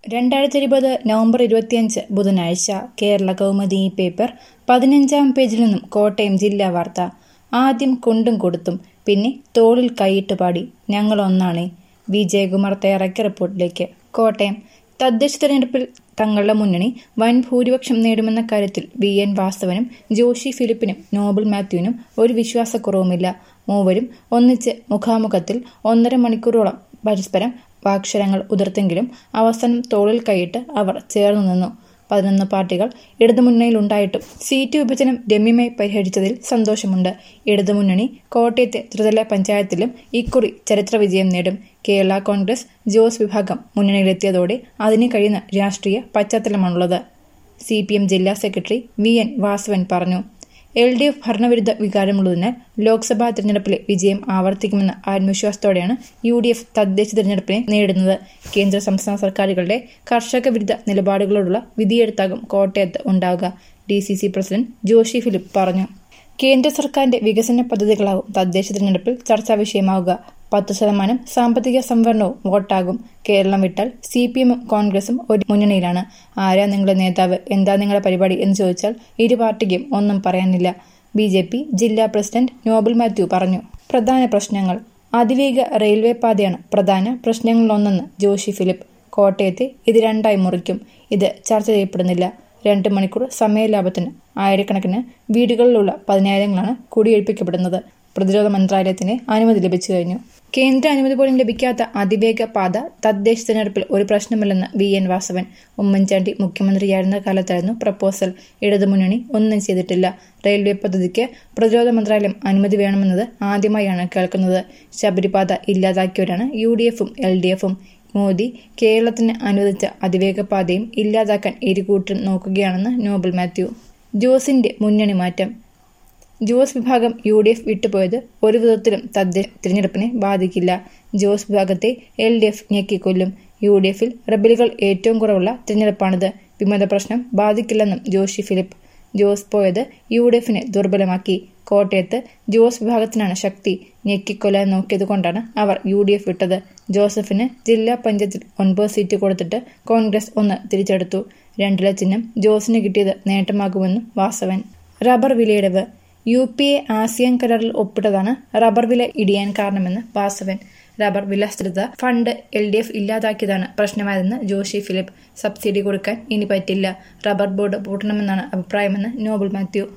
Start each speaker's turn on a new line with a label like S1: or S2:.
S1: രണ്ടായിരത്തി ഇരുപത് നവംബർ ഇരുപത്തിയഞ്ച് ബുധനാഴ്ച കേരള കൗമുദി പേപ്പർ പതിനഞ്ചാം പേജിൽ നിന്നും കോട്ടയം ജില്ലാ വാർത്ത ആദ്യം കൊണ്ടും കൊടുത്തും പിന്നെ തോളിൽ കൈയിട്ട് പാടി ഞങ്ങൾ ഒന്നാണേ വി ജയകുമാർ തയ്യാറാക്കിയ റിപ്പോർട്ടിലേക്ക് കോട്ടയം തദ്ദേശ തെരഞ്ഞെടുപ്പിൽ തങ്ങളുടെ മുന്നണി വൻ ഭൂരിപക്ഷം നേടുമെന്ന കാര്യത്തിൽ വി എൻ വാസവനും ജോഷി ഫിലിപ്പിനും നോബൽ മാത്യുവിനും ഒരു വിശ്വാസക്കുറവുമില്ല മൂവരും ഒന്നിച്ച് മുഖാമുഖത്തിൽ ഒന്നര മണിക്കൂറോളം പരസ്പരം വാക്ഷരങ്ങൾ ഉതിർത്തെങ്കിലും അവസാനം തോളിൽ കൈയിട്ട് അവർ ചേർന്നു നിന്നു പതിനൊന്ന് പാർട്ടികൾ ഇടതുമുന്നണിയിലുണ്ടായിട്ടും സീറ്റ് വിഭജനം രമ്യമായി പരിഹരിച്ചതിൽ സന്തോഷമുണ്ട് ഇടതുമുന്നണി കോട്ടയത്തെ ത്രിതല പഞ്ചായത്തിലും ഇക്കുറി ചരിത്ര വിജയം നേടും കേരള കോൺഗ്രസ് ജോസ് വിഭാഗം മുന്നണിയിലെത്തിയതോടെ അതിന് കഴിയുന്ന രാഷ്ട്രീയ പശ്ചാത്തലമാണുള്ളത് സി പി എം ജില്ലാ സെക്രട്ടറി വി എൻ വാസവൻ പറഞ്ഞു എൽ ഡി എഫ് ഭരണവിരുദ്ധ വികാരമുള്ളതിനാൽ ലോക്സഭാ തെരഞ്ഞെടുപ്പിലെ വിജയം ആവർത്തിക്കുമെന്ന ആത്മവിശ്വാസത്തോടെയാണ് യു ഡി എഫ് തദ്ദേശ തെരഞ്ഞെടുപ്പിനെ നേരിടുന്നത് കേന്ദ്ര സംസ്ഥാന സർക്കാരുകളുടെ കർഷക വിരുദ്ധ നിലപാടുകളോടുള്ള വിധിയെഴുത്താകും കോട്ടയത്ത് ഉണ്ടാവുക D C C president Joshi Philip പറഞ്ഞു കേന്ദ്ര സർക്കാരിന്റെ വികസന പദ്ധതികളാവും തദ്ദേശ തെരഞ്ഞെടുപ്പിൽ ചർച്ചാ വിഷയമാവുക പത്ത് ശതമാനം സാമ്പത്തിക സംവരണവും വോട്ടാകും കേരളം വിട്ടാൽ സി പി എമ്മും കോൺഗ്രസും ഒരു മുന്നണിയിലാണ് ആരാ നിങ്ങളുടെ നേതാവ് എന്താ നിങ്ങളുടെ പരിപാടി എന്ന് ചോദിച്ചാൽ ഇരു പാർട്ടിക്കും ഒന്നും പറയാനില്ല ബി ജെ പി ജില്ലാ പ്രസിഡന്റ് നോബൽ മാത്യു പറഞ്ഞു പ്രധാന പ്രശ്നങ്ങൾ അതിവേഗ റെയിൽവേ പാതയാണ് പ്രധാന പ്രശ്നങ്ങളിലൊന്നെന്ന് ജോഷി ഫിലിപ്പ് കോട്ടയത്തെ ഇത് രണ്ടായി മുറിക്കും ഇത് ചർച്ച ചെയ്യപ്പെടുന്നില്ല രണ്ട് മണിക്കൂർ സമയലാഭത്തിന് ആയിരക്കണക്കിന് വീടുകളിലുള്ള പതിനായിരങ്ങളാണ് കുടിയൊഴിപ്പിക്കപ്പെടുന്നത് പ്രതിരോധ മന്ത്രാലയത്തിന് അനുമതി ലഭിച്ചു കഴിഞ്ഞു കേന്ദ്ര അനുമതി പോലും ലഭിക്കാത്ത അതിവേഗ പാത തദ്ദേശ തെരഞ്ഞെടുപ്പിൽ ഒരു പ്രശ്നമില്ലെന്ന് വി എൻ വാസവൻ ഉമ്മൻചാണ്ടി മുഖ്യമന്ത്രിയായിരുന്ന കാലത്തായിരുന്നു പ്രപ്പോസൽ ഇടതുമുന്നണി ഒന്നും ചെയ്തിട്ടില്ല റെയിൽവേ പദ്ധതിക്ക് പ്രതിരോധ മന്ത്രാലയം അനുമതി വേണമെന്നത് ആദ്യമായാണ് കേൾക്കുന്നത് ശബരിപാത ഇല്ലാതാക്കിയവരാണ് യു ഡി എഫും എൽ ഡി എഫും മോദി കേരളത്തിന് അനുവദിച്ച അതിവേഗ പാതയും ഇല്ലാതാക്കാൻ ഇരുകൂട്ടരും നോക്കുകയാണെന്ന് നോബൽ മാത്യു ജോസിന്റെ മുന്നണി മാറ്റം ജോസ് വിഭാഗം യു ഡി എഫ് വിട്ടുപോയത് ഒരു വിധത്തിലും തദ്ദേശ തിരഞ്ഞെടുപ്പിനെ ബാധിക്കില്ല ജോസ് വിഭാഗത്തെ എൽ ഡി എഫ് ഞെക്കിക്കൊല്ലും യു ഡി എഫിൽ റബലുകൾ ഏറ്റവും കുറവുള്ള തിരഞ്ഞെടുപ്പാണിത് വിമത പ്രശ്നം ബാധിക്കില്ലെന്നും ജോഷി ഫിലിപ്പ് ജോസ് പോയത് യു ഡി എഫിനെ ദുർബലമാക്കി കോട്ടയത്ത് ജോസ് വിഭാഗത്തിനാണ് ശക്തി ഞെക്കിക്കൊല്ലാൻ നോക്കിയതുകൊണ്ടാണ് അവർ യു ഡി എഫ് വിട്ടത് ജോസഫിന് ജില്ലാ പഞ്ചായത്തിൽ ഒൻപത് സീറ്റ് കൊടുത്തിട്ട് കോൺഗ്രസ് ഒന്ന് തിരിച്ചെടുത്തു രണ്ടില ചിഹ്നം ജോസിന് കിട്ടിയത് നേട്ടമാകുമെന്നും വാസവൻ റബ്ബർ വിലയിടവ് യു പി എ ആസിയാൻ കരാറിൽ ഒപ്പിട്ടതാണ് റബ്ബർ വില ഇടിയാൻ കാരണമെന്ന് വാസവൻ റബ്ബർ വിലസ്ഥിരത ഫണ്ട് എൽ ഡി എഫ് ഇല്ലാതാക്കിയതാണ് പ്രശ്നമായതെന്ന് ജോഷി ഫിലിപ്പ് സബ്സിഡി കൊടുക്കാൻ ഇനി പറ്റില്ല റബ്ബർ ബോർഡ് പൂട്ടണമെന്നാണ് അഭിപ്രായമെന്ന് നോബൽ മാത്യു